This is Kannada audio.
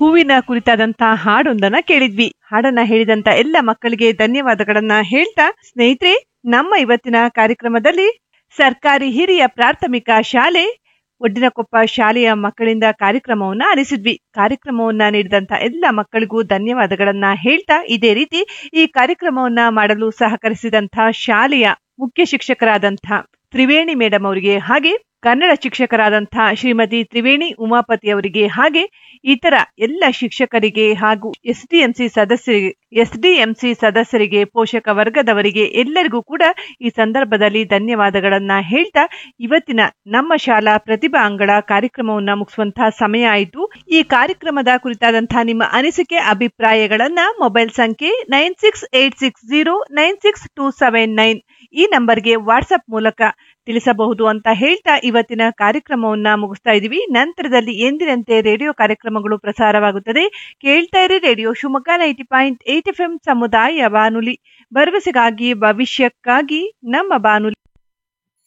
ಹೂವಿನ ಕುರಿತಾದಂತಹ ಹಾಡೊಂದನ್ನ ಕೇಳಿದ್ವಿ ಹಾಡನ್ನ ಹೇಳಿದಂತ ಎಲ್ಲ ಮಕ್ಕಳಿಗೆ ಧನ್ಯವಾದಗಳನ್ನ ಹೇಳ್ತಾ ಸ್ನೇಹಿತರೆ ನಮ್ಮ ಇವತ್ತಿನ ಕಾರ್ಯಕ್ರಮದಲ್ಲಿ ಸರ್ಕಾರಿ ಹಿರಿಯ ಪ್ರಾಥಮಿಕ ಶಾಲೆ ಒಡ್ಡಿನಕೊಪ್ಪ ಶಾಲೆಯ ಮಕ್ಕಳಿಂದ ಕಾರ್ಯಕ್ರಮವನ್ನ ಆಲಿಸಿದ್ವಿ ಕಾರ್ಯಕ್ರಮವನ್ನ ನೀಡಿದಂತ ಎಲ್ಲ ಮಕ್ಕಳಿಗೂ ಧನ್ಯವಾದಗಳನ್ನ ಹೇಳ್ತಾ ಇದೇ ರೀತಿ ಈ ಕಾರ್ಯಕ್ರಮವನ್ನ ಮಾಡಲು ಸಹಕರಿಸಿದಂತಹ ಶಾಲೆಯ ಮುಖ್ಯ ಶಿಕ್ಷಕರಾದಂತಹ ತ್ರಿವೇಣಿ ಮೇಡಮ್ ಅವರಿಗೆ ಹಾಗೆ ಕನ್ನಡ ಶಿಕ್ಷಕರಾದಂತಹ ಶ್ರೀಮತಿ ತ್ರಿವೇಣಿ ಉಮಾಪತಿ ಅವರಿಗೆ ಹಾಗೆ ಇತರ ಎಲ್ಲ ಶಿಕ್ಷಕರಿಗೆ ಹಾಗೂ ಎಸ್ಡಿಎಂಸಿ ಸದಸ್ಯರಿಗೆ ಎಸ್ಡಿಎಂಸಿ ಸದಸ್ಯರಿಗೆ ಪೋಷಕ ವರ್ಗದವರಿಗೆ ಎಲ್ಲರಿಗೂ ಕೂಡ ಈ ಸಂದರ್ಭದಲ್ಲಿ ಧನ್ಯವಾದಗಳನ್ನ ಹೇಳ್ತಾ ಇವತ್ತಿನ ನಮ್ಮ ಶಾಲಾ ಪ್ರತಿಭಾ ಅಂಗಳ ಕಾರ್ಯಕ್ರಮವನ್ನ ಮುಗಿಸುವಂತಹ ಸಮಯ ಆಯಿತು ಈ ಕಾರ್ಯಕ್ರಮದ ಕುರಿತಾದಂತಹ ನಿಮ್ಮ ಅನಿಸಿಕೆ ಅಭಿಪ್ರಾಯಗಳನ್ನ ಮೊಬೈಲ್ ಸಂಖ್ಯೆ nine six eight six zero nine six two seven nine ಈ ನಂಬರ್ಗೆ ವಾಟ್ಸ್ಆಪ್ ಮೂಲಕ ತಿಳಿಸಬಹುದು ಅಂತ ಹೇಳ್ತಾ ಇವತ್ತಿನ ಕಾರ್ಯಕ್ರಮವನ್ನ ಮುಗಿಸ್ತಾ ಇದೀವಿ ನಂತರದಲ್ಲಿ ಎಂದಿನಂತೆ ರೇಡಿಯೋ ಕಾರ್ಯಕ್ರಮಗಳು ಪ್ರಸಾರವಾಗುತ್ತದೆ ಕೇಳ್ತಾ ಇರಿ radio Shivamogga ninety point eight F M ಸಮುದಾಯ ಬಾನುಲಿ ಭರವಸೆಗಾಗಿ ಭವಿಷ್ಯಕ್ಕಾಗಿ ನಮ್ಮ ಬಾನುಲಿ